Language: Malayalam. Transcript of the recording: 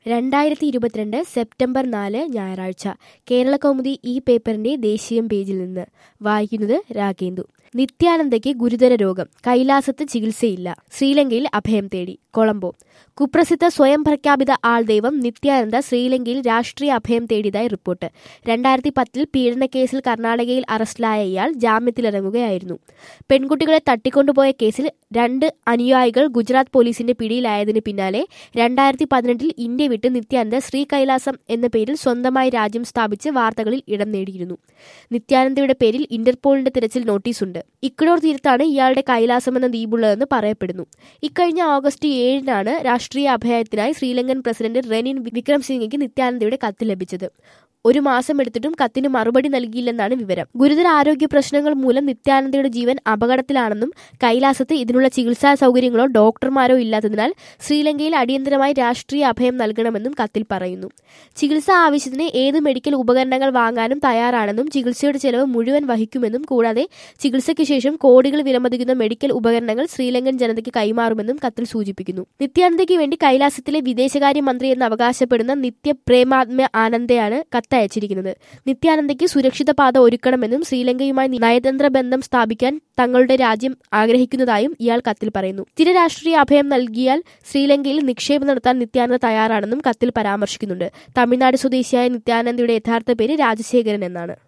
രണ്ടായിരത്തി ഇരുപത്തിരണ്ട് സെപ്റ്റംബർ നാല് ഞായറാഴ്ച കേരളകൗമുദി ഈ പേപ്പറിന്റെ ദേശീയം പേജിൽ നിന്ന് വായിക്കുന്നത് രാഗേന്ദു നിത്യാനന്ദയ്ക്ക് ഗുരുതര രോഗം കൈലാസത്ത് ചികിത്സയില്ല ശ്രീലങ്കയിൽ അഭയം തേടി കൊളംബോ കുപ്രസിദ്ധ സ്വയം പ്രഖ്യാപിത ആൾദൈവം നിത്യാനന്ദ ശ്രീലങ്കയിൽ രാഷ്ട്രീയ അഭയം തേടിയതായി റിപ്പോർട്ട് രണ്ടായിരത്തി പത്തിൽ പീഡനക്കേസിൽ കർണാടകയിൽ അറസ്റ്റിലായ ഇയാൾ ജാമ്യത്തിലിറങ്ങുകയായിരുന്നു പെൺകുട്ടികളെ തട്ടിക്കൊണ്ടുപോയ കേസിൽ രണ്ട് അനുയായികൾ ഗുജറാത്ത് പോലീസിന്റെ പിടിയിലായതിന് പിന്നാലെ രണ്ടായിരത്തി പതിനെട്ടിൽ ഇന്ത്യ വിട്ട് നിത്യാനന്ദ ശ്രീ കൈലാസം എന്ന പേരിൽ സ്വന്തമായി രാജ്യം സ്ഥാപിച്ച് വാർത്തകളിൽ ഇടം നേടിയിരുന്നു നിത്യാനന്ദയുടെ പേരിൽ ഇന്റർപോളിന്റെ തിരച്ചിൽ നോട്ടീസുണ്ട് ഇക്വഡോർ തീരത്താണ് ഇയാളുടെ കൈലാസം എന്ന ദ്വീപുള്ളതെന്ന് പറയപ്പെടുന്നു ഇക്കഴിഞ്ഞ ഓഗസ്റ്റ് ഏഴിനാണ് രാഷ്ട്രീയ അഭയത്തിനായി ശ്രീലങ്കൻ പ്രസിഡന്റ് റെനിൻ വിക്രം സിംഗയ്ക്ക് നിത്യാനന്ദയുടെ കത്ത് ലഭിച്ചത് ഒരു മാസം എടുത്തിട്ടും കത്തിന് മറുപടി നൽകിയില്ലെന്നാണ് വിവരം ഗുരുതര ആരോഗ്യ പ്രശ്നങ്ങൾ മൂലം നിത്യാനന്ദയുടെ ജീവൻ അപകടത്തിലാണെന്നും കൈലാസത്ത് ഇതിനുള്ള ചികിത്സാ സൗകര്യങ്ങളോ ഡോക്ടർമാരോ ഇല്ലാത്തതിനാൽ ശ്രീലങ്കയിൽ അടിയന്തരമായി രാഷ്ട്രീയ അഭയം നൽകണമെന്നും കത്തിൽ പറയുന്നു ചികിത്സാ ആവശ്യത്തിന് ഏത് മെഡിക്കൽ ഉപകരണങ്ങൾ വാങ്ങാനും തയ്യാറാണെന്നും ചികിത്സയുടെ ചെലവ് മുഴുവൻ വഹിക്കുമെന്നും കൂടാതെ ചികിത്സയ്ക്ക് ശേഷം കോടികൾ വിലമതിക്കുന്ന മെഡിക്കൽ ഉപകരണങ്ങൾ ശ്രീലങ്കൻ ജനതയ്ക്ക് കൈമാറുമെന്നും കത്തിൽ സൂചിപ്പിക്കുന്നു നിത്യാനന്ദയ്ക്ക് വേണ്ടി കൈലാസത്തിലെ വിദേശകാര്യ മന്ത്രി എന്ന് അവകാശപ്പെടുന്ന നിത്യ പ്രേമാത്മ ആനന്ദയാണ് കത്തയച്ചിരിക്കുന്നത് നിത്യാനന്ദയ്ക്ക് സുരക്ഷിത പാത ഒരുക്കണമെന്നും ശ്രീലങ്കയുമായി നയതന്ത്ര ബന്ധം സ്ഥാപിക്കാൻ തങ്ങളുടെ രാജ്യം ആഗ്രഹിക്കുന്നതായും ഇയാൾ കത്തിൽ പറയുന്നു സ്ഥിര രാഷ്ട്രീയ അഭയം നൽകിയാൽ ശ്രീലങ്കയിൽ നിക്ഷേപം നടത്താൻ നിത്യാനന്ദ തയ്യാറാണെന്നും കത്തിൽ പരാമർശിക്കുന്നുണ്ട് തമിഴ്നാട് സ്വദേശിയായ നിത്യാനന്ദയുടെ യഥാർത്ഥ പേര് രാജശേഖരൻ എന്നാണ്